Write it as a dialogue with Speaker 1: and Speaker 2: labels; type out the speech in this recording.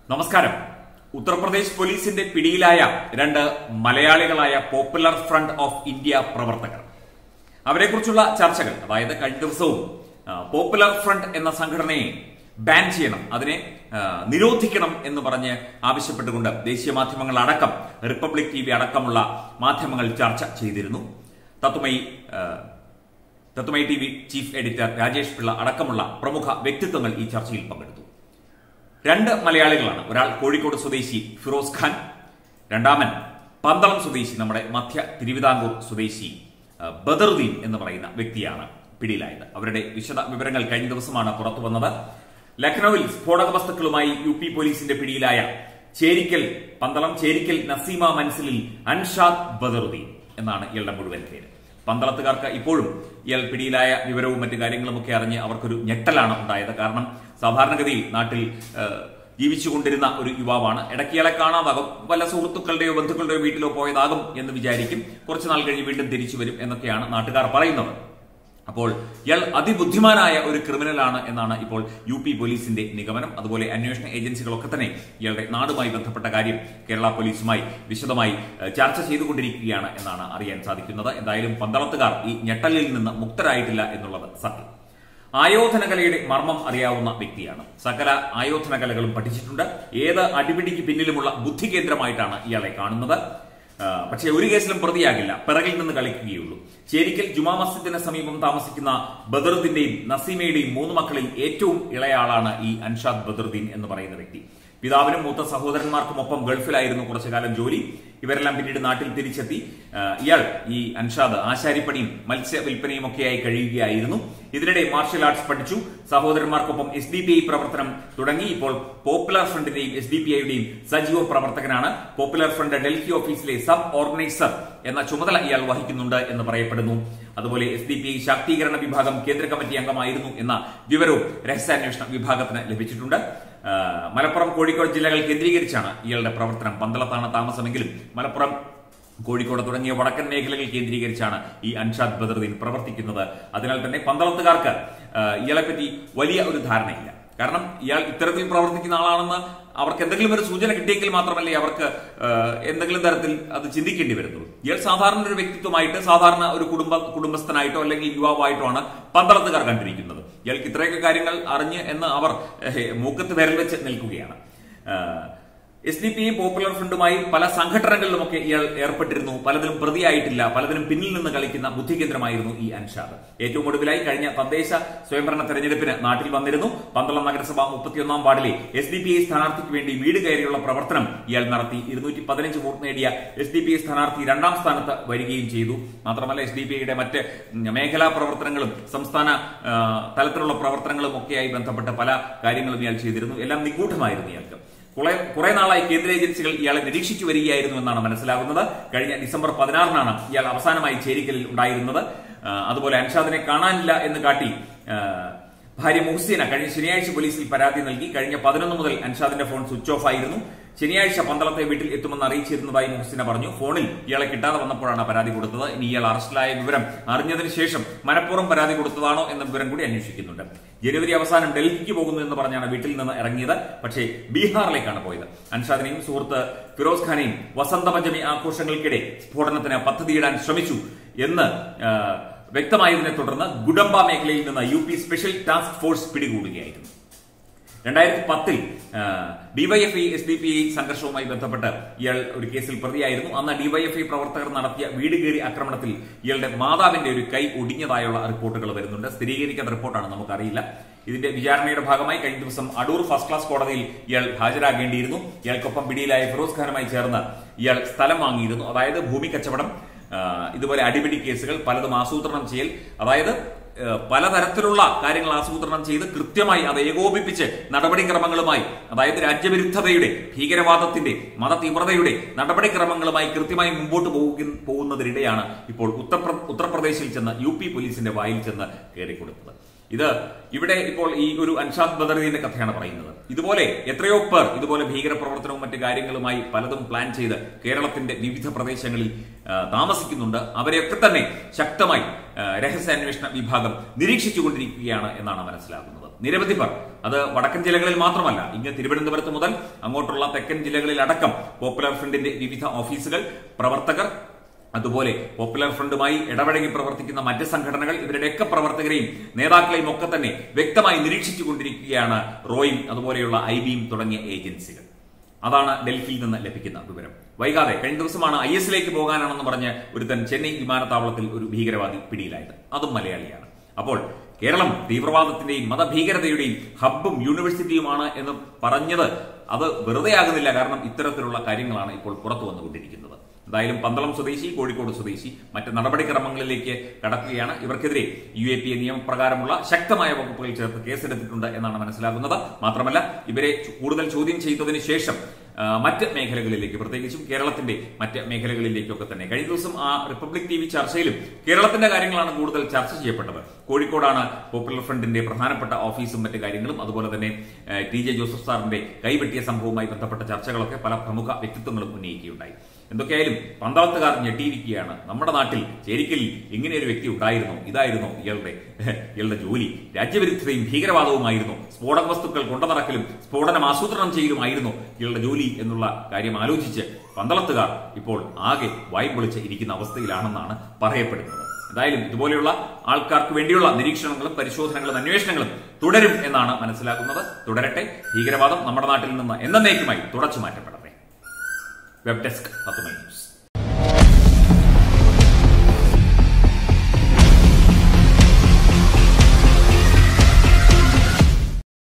Speaker 1: നമസ്കാരം ഉത്തർപ്രദേശ് പോലീസിന്റെ പിടിയിലായ രണ്ട് മലയാളികളായ പോപ്പുലർ ഫ്രണ്ട് ഓഫ് ഇന്ത്യ പ്രവർത്തകർ അവരെക്കുറിച്ചുള്ള ചർച്ചകൾ അതായത് കഴിഞ്ഞ ദിവസവും ആ, പോപ്പുലർ ഫ്രണ്ട് എന്ന സംഘടനയെ ബാൻ ചെയ്യണം അതിനെ ആ, നിരോധിക്കണം എന്ന് പറഞ്ഞ് ആവശ്യപ്പെട്ടുകൊണ്ട് ദേശീയ മാധ്യമങ്ങൾ അടക്കം റിപ്പബ്ലിക് ടി വി അടക്കമുള്ള മാധ്യമങ്ങൾ ചർച്ച ചെയ്തിരുന്നു തത്വമയി ആ, Tatwamayi T V chief editor Rajesh Pillai അടക്കമുള്ള പ്രമുഖ വ്യക്തിത്വങ്ങൾ ഈ ചർച്ചയിൽ പങ്കെടുത്തു രണ്ട് മലയാളികളാണ് ഒരാൾ കോഴിക്കോട് സ്വദേശി ഫിറോസ് ഖാൻ രണ്ടാമൻ പന്തളം സ്വദേശി നമ്മുടെ മധ്യ തിരുവിതാംകൂർ സ്വദേശി ആ, ബദറുദ്ദീൻ എന്ന് പറയുന്ന വ്യക്തിയാണ് പിടിയിലായത് അവരുടെ വിശദ വിവരങ്ങൾ കഴിഞ്ഞ ദിവസമാണ് പുറത്തു വന്നത് ലക്നൌവിൽ സ്ഫോടക വസ്തുക്കളുമായി യു പി പോലീസിന്റെ പിടിയിലായ ചേരിക്കൽ പന്തളം ചേരിക്കൽ നസീമ മൻസിലിൽ അൻഷാദ് ബദറുദ്ദീൻ എന്നാണ് ഇയാളുടെ മുഴുവൻ പേര് പന്തളത്തുകാർക്ക് ഇപ്പോഴും ഇയാൾ പിടിയിലായ വിവരവും മറ്റു കാര്യങ്ങളുമൊക്കെ അറിഞ്ഞ് അവർക്കൊരു ഞെട്ടലാണ് ഉണ്ടായത് കാരണം സാധാരണഗതിയിൽ നാട്ടിൽ ഏഹ്, ജീവിച്ചുകൊണ്ടിരുന്ന ഒരു യുവാവാണ് ഇടയ്ക്ക് ഇയാളെ കാണാതാകും വല്ല സുഹൃത്തുക്കളുടെയോ ബന്ധുക്കളുടെയോ വീട്ടിലോ പോയതാകും എന്ന് വിചാരിക്കും കുറച്ചു നാൾ കഴിഞ്ഞ് വീണ്ടും തിരിച്ചു വരും എന്നൊക്കെയാണ് നാട്ടുകാർ പറയുന്നത് അപ്പോൾ ഇയാൾ അതിബുദ്ധിമാനായ ഒരു ക്രിമിനലാണ് എന്നാണ് ഇപ്പോൾ യു പി പോലീസിന്റെ നിഗമനം അതുപോലെ അന്വേഷണ ഏജൻസികളൊക്കെ തന്നെ ഇയാളുടെ നാടുമായി ബന്ധപ്പെട്ട കാര്യം കേരള പോലീസുമായി വിശദമായി ഏഹ്, ചർച്ച ചെയ്തുകൊണ്ടിരിക്കുകയാണ് എന്നാണ് അറിയാൻ സാധിക്കുന്നത് എന്തായാലും പന്തളത്തുകാർ ഈ ഞെട്ടലിൽ നിന്ന് മുക്തരായിട്ടില്ല എന്നുള്ളത് സത്യം ആയോധനകലയുടെ മർമ്മം അറിയാവുന്ന വ്യക്തിയാണ് സകല ആയോധനകലകളും പഠിച്ചിട്ടുണ്ട് ഏത് അടിപിടിക്ക് പിന്നിലുമുള്ള ബുദ്ധി കേന്ദ്രമായിട്ടാണ് ഇയാളെ കാണുന്നത് ആ, പക്ഷേ ഒരു കേസിലും പ്രതിയാകില്ല പിറകിൽ നിന്ന് കളിക്കുകയുള്ളൂ ചേരിക്കൽ ജുമാ മസ്ജിദിന് സമീപം താമസിക്കുന്ന ബദറുദ്ദീന്റെയും നസീമയുടെയും മൂന്ന് മക്കളിൽ ഏറ്റവും ഇളയാളാണ് ഈ അൻഷാദ് ബദറുദ്ദീൻ എന്ന് പറയുന്ന വ്യക്തി പിതാവിനും മൂത്ത സഹോദരന്മാർക്കുമൊപ്പം ഗൾഫിലായിരുന്നു കുറച്ചു കാലം ജോലി ഇവരെല്ലാം പിന്നീട് നാട്ടിൽ തിരിച്ചെത്തി ആ, ഇയാൾ ഈ അൻഷാദ് ആശാരിപ്പണിയും മത്സ്യ വിൽപ്പനയും ഒക്കെയായി കഴിയുകയായിരുന്നു ഇതിനിടെ മാർഷൽ ആർട്സ് പഠിച്ചു സഹോദരന്മാർക്കൊപ്പം എസ് ഡി പി ഐ പ്രവർത്തനം തുടങ്ങി ഇപ്പോൾ പോപ്പുലർ ഫ്രണ്ടിന്റെയും എസ് ഡി പി ഐയുടെയും സജീവ പ്രവർത്തകനാണ് പോപ്പുലർ ഫ്രണ്ട് ഡൽഹി ഓഫീസിലെ സബ് ഓർഗനൈസർ എന്ന ചുമതല ഇയാൾ വഹിക്കുന്നുണ്ട് എന്ന് പറയപ്പെടുന്നു അതുപോലെ എസ് ഡി പി ഐ ശാക്തീകരണ വിഭാഗം കേന്ദ്ര കമ്മിറ്റി അംഗമായിരുന്നു എന്ന വിവരവും രഹസ്യാന്വേഷണ വിഭാഗത്തിന് ലഭിച്ചിട്ടുണ്ട് ആ, മലപ്പുറം കോഴിക്കോട് ജില്ലകൾ കേന്ദ്രീകരിച്ചാണ് ഇയാളുടെ പ്രവർത്തനം പന്തളത്താണ് താമസമെങ്കിലും മലപ്പുറം കോഴിക്കോട് തുടങ്ങിയ വടക്കൻ മേഖലകൾ കേന്ദ്രീകരിച്ചാണ് ഈ അൻഷാദ് ബദറുദ്ദീൻ പ്രവർത്തിക്കുന്നത് അതിനാൽ തന്നെ പന്തളത്തുകാർക്ക് ആ, ഇയാളെപ്പറ്റി വലിയ ഒരു ധാരണയില്ല കാരണം ഇയാൾ ഇത്തരത്തിൽ പ്രവർത്തിക്കുന്ന ആളാണെന്ന് അവർക്ക് എന്തെങ്കിലും ഒരു സൂചന കിട്ടിയെങ്കിൽ മാത്രമല്ലേ അവർക്ക് ആ, എന്തെങ്കിലും തരത്തിൽ അത് ചിന്തിക്കേണ്ടി വരുന്നുള്ളൂ ഇയാൾ സാധാരണ ഒരു വ്യക്തിത്വമായിട്ട് സാധാരണ ഒരു കുടുംബ കുടുംബസ്ഥനായിട്ടോ അല്ലെങ്കിൽ യുവാവായിട്ടോ ആണ് പന്തളത്തുകാർ കണ്ടിരിക്കുന്നത് ഇയാൾക്ക് ഇത്രയൊക്കെ കാര്യങ്ങൾ അറിഞ്ഞ് എന്ന് അവർ ഏഹ്, മൂക്കത്ത് വിരൽ വെച്ച് നിൽക്കുകയാണ് എസ് ഡി പി പോപ്പുലർ ഫ്രണ്ടുമായി പല സംഘടനകളിലുമൊക്കെ ഇയാൾ ഏർപ്പെട്ടിരുന്നു പലതിലും പ്രതിയായിട്ടില്ല പലതിനും പിന്നിൽ നിന്ന് കളിക്കുന്ന ബുദ്ധികേന്ദ്രമായിരുന്നു ഈ അൻഷാദ് ഏറ്റവും ഒടുവിലായി കഴിഞ്ഞ തദ്ദേശ സ്വയംഭരണ തെരഞ്ഞെടുപ്പിന് നാട്ടിൽ വന്നിരുന്നു പന്തളം നഗരസഭ മുപ്പത്തിയൊന്നാം വാർഡിലെ എസ് ഡി പി ഐ സ്ഥാനാർത്ഥിക്ക് വേണ്ടി വീട് കയറിയുള്ള പ്രവർത്തനം ഇയാൾ നടത്തി ഇരുന്നൂറ്റി പതിനഞ്ച് വോട്ട് നേടിയ എസ് ഡി പി ഐ സ്ഥാനാർത്ഥി രണ്ടാം സ്ഥാനത്ത് വരികയും ചെയ്തു മാത്രമല്ല എസ് ഡി പി ഐയുടെ മറ്റ് മേഖലാ പ്രവർത്തനങ്ങളും സംസ്ഥാന ആ, തലത്തിലുള്ള പ്രവർത്തനങ്ങളും ഒക്കെയായി ബന്ധപ്പെട്ട പല കാര്യങ്ങളും ഇയാൾ ചെയ്തിരുന്നു എല്ലാം നിഗൂഢമായിരുന്നു ഇയാൾക്ക് കുറെ കുറെ നാളായി കേന്ദ്ര ഏജൻസികൾ ഇയാളെ നിരീക്ഷിച്ചു വരികയായിരുന്നു എന്നാണ് മനസ്സിലാകുന്നത് കഴിഞ്ഞ ഡിസംബർ പതിനാറിനാണ് ഇയാൾ അവസാനമായി ചേരിക്കലിൽ ഉണ്ടായിരുന്നത് ആ, അതുപോലെ അൻഷാദിനെ കാണാനില്ല എന്ന് കാട്ടി ആ, ഭാര്യ മുഹ്സീന കഴിഞ്ഞ ശനിയാഴ്ച പോലീസിൽ പരാതി നൽകി കഴിഞ്ഞ പതിനൊന്ന് മുതൽ അൻഷാദിന്റെ ഫോൺ സ്വിച്ച് ഓഫ് ആയിരുന്നു ശനിയാഴ്ച പന്തളത്തെ വീട്ടിൽ എത്തുമെന്ന് അറിയിച്ചിരുന്നതായി മുഹ്സിന പറഞ്ഞു ഫോണിൽ ഇയാളെ കിട്ടാതെ വന്നപ്പോഴാണ് പരാതി കൊടുത്തത് ഇനി ഇയാൾ അറസ്റ്റിലായ വിവരം അറിഞ്ഞതിന് ശേഷം മനഃപൂർവ്വം പരാതി കൊടുത്തതാണോ എന്ന വിവരം കൂടി അന്വേഷിക്കുന്നുണ്ട് ജനുവരി അവസാനം ഡൽഹിക്ക് പോകുന്നു എന്ന് പറഞ്ഞാണ് വീട്ടിൽ നിന്ന് ഇറങ്ങിയത് പക്ഷേ ബീഹാറിലേക്കാണ് പോയത് അൻഷാദിനെയും സുഹൃത്ത് ഫിറോസ് ഖാനെയും വസന്തപഞ്ചമി ആഘോഷങ്ങൾക്കിടെ സ്ഫോടനത്തിന് പദ്ധതിയിടാൻ ശ്രമിച്ചു എന്ന് ആ, വ്യക്തമായതിനെ തുടർന്ന് ഗുഡംബ മേഖലയിൽ നിന്ന് U P special task force പിടികൂടുകയായിരുന്നു രണ്ടായിരത്തി പത്തിൽ DYFI S D P I സംഘർഷവുമായി ബന്ധപ്പെട്ട് ഇയാൾ ഒരു കേസിൽ പ്രതിയായിരുന്നു അന്ന് ഡിവൈഎഫ്ഐ പ്രവർത്തകർ നടത്തിയ വീട് കയറി ആക്രമണത്തിൽ ഇയാളുടെ മാതാവിന്റെ ഒരു കൈ ഒടിഞ്ഞതായുള്ള റിപ്പോർട്ടുകൾ വരുന്നുണ്ട് സ്ഥിരീകരിക്കുന്ന റിപ്പോർട്ടാണ് നമുക്കറിയില്ല ഇതിന്റെ വിചാരണയുടെ ഭാഗമായി കഴിഞ്ഞ ദിവസം അടൂർ ഫസ്റ്റ് ക്ലാസ് കോടതിയിൽ ഇയാൾ ഹാജരാകേണ്ടിയിരുന്നു ഇയാൾക്കൊപ്പം പിടിയിലായ ഫിറോസ് ഖാനുമായി ചേർന്ന് ഇയാൾ സ്ഥലം വാങ്ങിയിരുന്നു അതായത് ഭൂമി കച്ചവടം ആ, ഇതുപോലെ അടിപിടി കേസുകൾ പലതും ആസൂത്രണം ചെയ്യൽ അതായത് ഏഹ് പലതരത്തിലുള്ള കാര്യങ്ങൾ ആസൂത്രണം ചെയ്ത് കൃത്യമായി അത് ഏകോപിപ്പിച്ച് നടപടിക്രമങ്ങളുമായി അതായത് രാജ്യവിരുദ്ധതയുടെ ഭീകരവാദത്തിന്റെ മത തീവ്രതയുടെ നടപടിക്രമങ്ങളുമായി കൃത്യമായി മുമ്പോട്ട് പോകുക- പോകുന്നതിനിടെയാണ് ഇപ്പോൾ ഉത്തർപ്ര- ഉത്തർപ്രദേശിൽ ചെന്ന് യു പി പോലീസിന്റെ വായിൽ ചെന്ന് കയറിക്കൊടുത്തത് ഇത് ഇവിടെ ഇപ്പോൾ ഈ ഒരു അൻഷാദ് ബദറിന്റെ കഥയാണ് പറയുന്നത് ഇതുപോലെ എത്രയോ പേർ ഇതുപോലെ ഭീകരപ്രവർത്തനവും മറ്റു കാര്യങ്ങളുമായി പലതും പ്ലാൻ ചെയ്ത് കേരളത്തിന്റെ വിവിധ പ്രദേശങ്ങളിൽ ആ, താമസിക്കുന്നുണ്ട് അവരെയൊക്കെ തന്നെ ശക്തമായി ആ, രഹസ്യാന്വേഷണ വിഭാഗം നിരീക്ഷിച്ചുകൊണ്ടിരിക്കുകയാണ് എന്നാണ് മനസ്സിലാകുന്നത് നിരവധി പേർ അത് വടക്കൻ ജില്ലകളിൽ മാത്രമല്ല ഇങ്ങ് തിരുവനന്തപുരത്ത് മുതൽ അങ്ങോട്ടുള്ള തെക്കൻ ജില്ലകളിൽ അടക്കം പോപ്പുലർ ഫ്രണ്ടിന്റെ വിവിധ ഓഫീസുകൾ പ്രവർത്തകർ അതുപോലെ പോപ്പുലർ ഫ്രണ്ടുമായി ഇടപഴകി പ്രവർത്തിക്കുന്ന മറ്റ് സംഘടനകൾ ഇവരുടെയൊക്കെ പ്രവർത്തകരെയും നേതാക്കളെയും ഒക്കെ തന്നെ വ്യക്തമായി നിരീക്ഷിച്ചുകൊണ്ടിരിക്കുകയാണ് റോയും അതുപോലെയുള്ള ഐ ബിയും തുടങ്ങിയ ഏജൻസികൾ അതാണ് ഡൽഹിയിൽ നിന്ന് ലഭിക്കുന്ന വിവരം വൈകാതെ കഴിഞ്ഞ ദിവസമാണ് ഐ എസിലേക്ക് പോകാനാണെന്ന് പറഞ്ഞ് ഒരുത്തൻ ചെന്നൈ വിമാനത്താവളത്തിൽ ഒരു ഭീകരവാദി പിടിയിലായത് അതും മലയാളിയാണ് അപ്പോൾ കേരളം തീവ്രവാദത്തിന്റെയും മതഭീകരതയുടെയും ഹബ്ബും യൂണിവേഴ്സിറ്റിയുമാണ് എന്ന് പറഞ്ഞത് അത് വെറുതെ ആകുന്നില്ല കാരണം ഇത്തരത്തിലുള്ള കാര്യങ്ങളാണ് ഇപ്പോൾ പുറത്തു വന്നുകൊണ്ടിരിക്കുന്നത് എന്തായാലും പന്തളം സ്വദേശി കോഴിക്കോട് സ്വദേശി മറ്റ് നടപടിക്രമങ്ങളിലേക്ക് കടക്കുകയാണ് ഇവർക്കെതിരെ യു എ പി എ നിയമപ്രകാരമുള്ള ശക്തമായ വകുപ്പുകൾ ചേർത്ത് കേസെടുത്തിട്ടുണ്ട് എന്നാണ് മനസ്സിലാകുന്നത് മാത്രമല്ല ഇവരെ കൂടുതൽ ചോദ്യം ചെയ്തതിനു ശേഷം ആ, മറ്റ് മേഖലകളിലേക്ക് പ്രത്യേകിച്ചും കേരളത്തിന്റെ മറ്റ് മേഖലകളിലേക്കൊക്കെ തന്നെ കഴിഞ്ഞ ദിവസം ആ റിപ്പബ്ലിക് ടി വി ചർച്ചയിലും കേരളത്തിന്റെ കാര്യങ്ങളാണ് കൂടുതൽ ചർച്ച ചെയ്യപ്പെട്ടത് കോഴിക്കോടാണ് പോപ്പുലർ ഫ്രണ്ടിന്റെ പ്രധാനപ്പെട്ട ഓഫീസും മറ്റു കാര്യങ്ങളും അതുപോലെ തന്നെ ആ, ടി ജെ ജോസഫ് സാറിന്റെ കൈവെട്ടിയ സംഭവവുമായി ബന്ധപ്പെട്ട ചർച്ചകളൊക്കെ പല പ്രമുഖ വ്യക്തിത്വങ്ങളും ഉന്നയിക്കുകയുണ്ടായി എന്തൊക്കെയായാലും പന്തളത്തുകാർ ഞെട്ടിയിരിക്കുകയാണ് നമ്മുടെ നാട്ടിൽ ചേരിക്കലിൽ ഇങ്ങനെ ഒരു വ്യക്തി ഉണ്ടായിരുന്നു ഇതായിരുന്നു ഇയാളുടെ ഇയാളുടെ ജോലി രാജ്യവിരുദ്ധതയും ഭീകരവാദവുമായിരുന്നു സ്ഫോടക വസ്തുക്കൾ കൊണ്ടുനടക്കലും സ്ഫോടനം ആസൂത്രണം ചെയ്യലുമായിരുന്നു ഇയാളുടെ ജോലി എന്നുള്ള കാര്യം ആലോചിച്ച് പന്തളത്തുകാർ ഇപ്പോൾ ആകെ വായും പൊളിച്ച് ഇരിക്കുന്ന അവസ്ഥയിലാണെന്നാണ് പറയപ്പെടുന്നത് എന്തായാലും ഇതുപോലെയുള്ള ആൾക്കാർക്ക് വേണ്ടിയുള്ള നിരീക്ഷണങ്ങളും പരിശോധനകളും അന്വേഷണങ്ങളും തുടരും എന്നാണ് മനസ്സിലാക്കുന്നത് തുടരട്ടെ ഭീകരവാദം നമ്മുടെ നാട്ടിൽ നിന്ന് എന്നേക്കുമായി തുടച്ചു മാറ്റപ്പെടട്ടെ വെബ് ഡെസ്ക് പത്തുമണി ന്യൂസ്